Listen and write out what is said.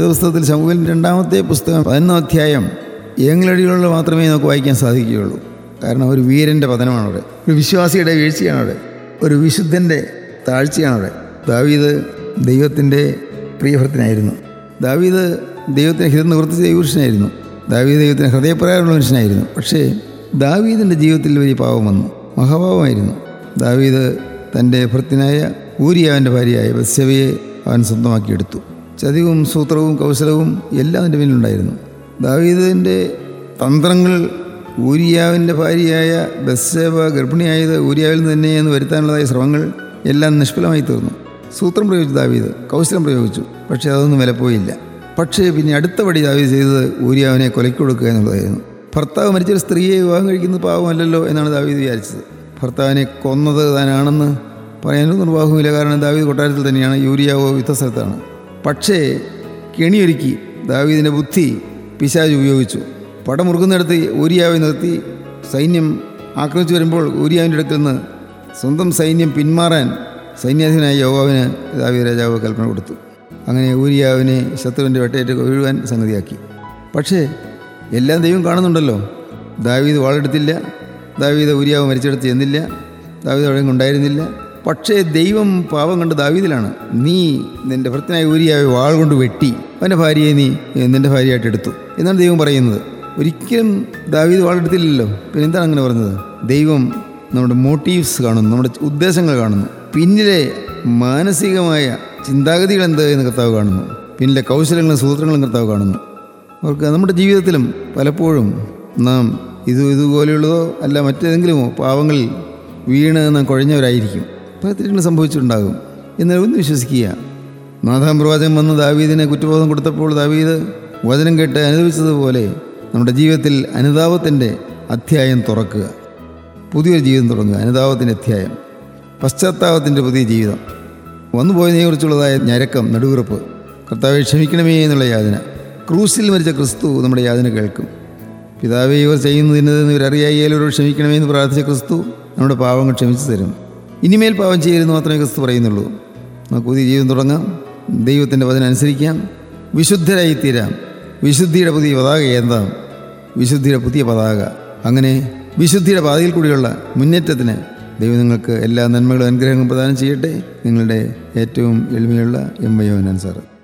വേദപുസ്തകത്തിൽ ശമുവിൻ്റെ രണ്ടാമത്തെ പുസ്തകം പതിനൊന്നാം അധ്യായം ഏങ്ങളടികളിൽ മാത്രമേ നമുക്ക് വായിക്കാൻ സാധിക്കുകയുള്ളൂ കാരണം ഒരു വീരൻ്റെ പതനമാണ് അവിടെ ഒരു വിശ്വാസിയുടെ വീഴ്ചയാണ് അവിടെ ഒരു വിശുദ്ധൻ്റെ താഴ്ചയാണ് അവിടെ ദാവീദ് ദൈവത്തിൻ്റെ പ്രിയഭർത്തനായിരുന്നു ദാവീദ് ദൈവത്തിന് ഹിതം നിവർത്തിച്ച ദൈവപുരുഷനായിരുന്നു ദാവീദ് ദൈവത്തിന് ഹൃദയപ്രകാരമുള്ള മനുഷ്യനായിരുന്നു പക്ഷേ ദാവീദിൻ്റെ ജീവിതത്തിൽ വലിയ പാവം വന്നു മഹാപാവമായിരുന്നു ദാവീദ് തൻ്റെ ഭൃത്യനായ ഊരിയാവിൻ്റെ ഭാര്യയായ ബത്സവയെ അവൻ സ്വന്തമാക്കിയെടുത്തു ചതിവും സൂത്രവും കൗശലവും എല്ലാം അതിൻ്റെ പിന്നിലുണ്ടായിരുന്നു ദാവീദിൻ്റെ തന്ത്രങ്ങൾ ഊരിയാവിൻ്റെ ഭാര്യയായ ബസ്സേബ ഗർഭിണിയായത് ഊരിയാവിൽ നിന്ന് തന്നെ എന്ന് വരുത്താനുള്ളതായ ശ്രമങ്ങൾ എല്ലാം നിഷ്ഫലമായി തീർന്നു സൂത്രം പ്രയോഗിച്ചു ദാവീദ് കൗശലം പ്രയോഗിച്ചു പക്ഷേ അതൊന്നും വിലപ്പോയില്ല പക്ഷേ പിന്നെ അടുത്ത പടി ദാവീദ് ചെയ്തത് ഊരിയാവിനെ കൊലയ്ക്ക് കൊടുക്കുക എന്നുള്ളതായിരുന്നു ഭർത്താവ് മരിച്ചൊരു സ്ത്രീയെ വിവാഹം കഴിക്കുന്നത് പാവമല്ലല്ലോ എന്നാണ് ദാവീദ് വിചാരിച്ചത് ഭർത്താവിനെ കൊന്നത് താനാണെന്ന് പറയാനൊന്നും നിർവാഹവുമില്ല കാരണം ദാവീദ് കൊട്ടാരത്തിൽ തന്നെയാണ് യൂരിയാവോ യുദ്ധസ്ഥലത്താണ് പക്ഷേ കെണിയൊരുക്കി ദാവീദിൻ്റെ ബുദ്ധി പിശാജ് ഉപയോഗിച്ചു പടമുറുക്കുന്നിടത്ത് ഊരിയാവെ നിർത്തി സൈന്യം ആക്രമിച്ചു വരുമ്പോൾ ഊരിയാവിൻ്റെ അടുക്കൽ നിന്ന് സ്വന്തം സൈന്യം പിന്മാറാൻ സൈന്യാധിപനായ യോവാവിന് ദാവീദ് രാജാവ് കൽപ്പന കൊടുത്തു അങ്ങനെ ഊരിയാവിനെ ശത്രുവിൻ്റെ വെട്ടയേറ്റ് വീഴുവാൻ സംഗതിയാക്കി പക്ഷേ എല്ലാം ദൈവം കാണുന്നുണ്ടല്ലോ ദാവീദ് വാളെടുത്തില്ല ദാവീദ് ഊരിയാവ് മരിച്ചെടുത്ത് ചെന്നില്ല ദാവീദ് അവിടെ ഉണ്ടായിരുന്നില്ല പക്ഷേ ദൈവം പാപം കണ്ട് ദാവീദിലാണ് നീ നിന്റെ ഭർത്തനായ ഊരിയാവെ വാൾ കൊണ്ട് വെട്ടി അവൻ്റെ ഭാര്യയെ നീ നിന്റെ ഭാര്യയായിട്ട് എടുത്തു എന്നാണ് ദൈവം പറയുന്നത് ഒരിക്കലും ദാവീദ് വാളെടുത്തില്ലല്ലോ പിന്നെ എന്താണ് അങ്ങനെ പറഞ്ഞത് ദൈവം നമ്മുടെ മോട്ടീവ്സ് കാണുന്നു നമ്മുടെ ഉദ്ദേശങ്ങൾ കാണുന്നു പിന്നിലെ മാനസികമായ ചിന്താഗതികൾ എന്ത് എന്ന് കർത്താവ് കാണുന്നു പിന്നിലെ കൗശലങ്ങളും സൂത്രങ്ങളും കർത്താവ് കാണുന്നു അവർക്ക് നമ്മുടെ ജീവിതത്തിലും പലപ്പോഴും നാം ഇത് ഇതുപോലെയുള്ളതോ അല്ല മറ്റേതെങ്കിലുമോ പാവങ്ങളിൽ വീണ് നാം കുഴഞ്ഞവരായിരിക്കും പല തെറ്റുകൾ സംഭവിച്ചിട്ടുണ്ടാകും എന്നാൽ ഒന്ന് വിശ്വസിക്കുക നാഥാം പ്രവാചകൻ വന്ന് ദാവീദിനെ കുറ്റബോധം കൊടുത്തപ്പോൾ ദാവീദ് വചനം കേട്ട് അനുഭവിച്ചതുപോലെ നമ്മുടെ ജീവിതത്തിൽ അനുതാപത്തിൻ്റെ അധ്യായം തുറക്കുക പുതിയൊരു ജീവിതം തുടങ്ങുക അനുതാപത്തിൻ്റെ അധ്യായം പശ്ചാത്താപത്തിൻ്റെ പുതിയ ജീവിതം വന്നുപോയതിനെക്കുറിച്ചുള്ളതായ ഞരക്കം നടുവിറപ്പ് കർത്താവെ ക്ഷമിക്കണമേ എന്നുള്ള യാതന ക്രൂസിൽ മരിച്ച ക്രിസ്തു നമ്മുടെ യാതന കേൾക്കും പിതാവെ ഇവർ ചെയ്യുന്നതിന് ഇവരറിയായാലും ക്ഷമിക്കണമേ എന്ന് പ്രാർത്ഥിച്ച ക്രിസ്തു നമ്മുടെ പാവങ്ങൾ ക്ഷമിച്ചു തരും ഇനിമേൽ പാവം ചെയ്യരുതെന്ന് മാത്രമേ ക്രിസ്തു പറയുന്നുള്ളൂ നമുക്ക് പുതിയ ജീവിതം തുടങ്ങാം ദൈവത്തിൻ്റെ വചനം അനുസരിക്കാം വിശുദ്ധരായിത്തീരാം വിശുദ്ധിയുടെ പുതിയ പതാക ഏന്താം വിശുദ്ധിയുടെ പുതിയ പതാക അങ്ങനെ വിശുദ്ധിയുടെ പാതയിൽ കൂടിയുള്ള മുന്നേറ്റത്തിന് ദൈവം നിങ്ങൾക്ക് എല്ലാ നന്മകളും അനുഗ്രഹങ്ങളും പ്രദാനം ചെയ്യട്ടെ നിങ്ങളുടെ ഏറ്റവും എളിമയുള്ള എം വയോനൻ സാറ്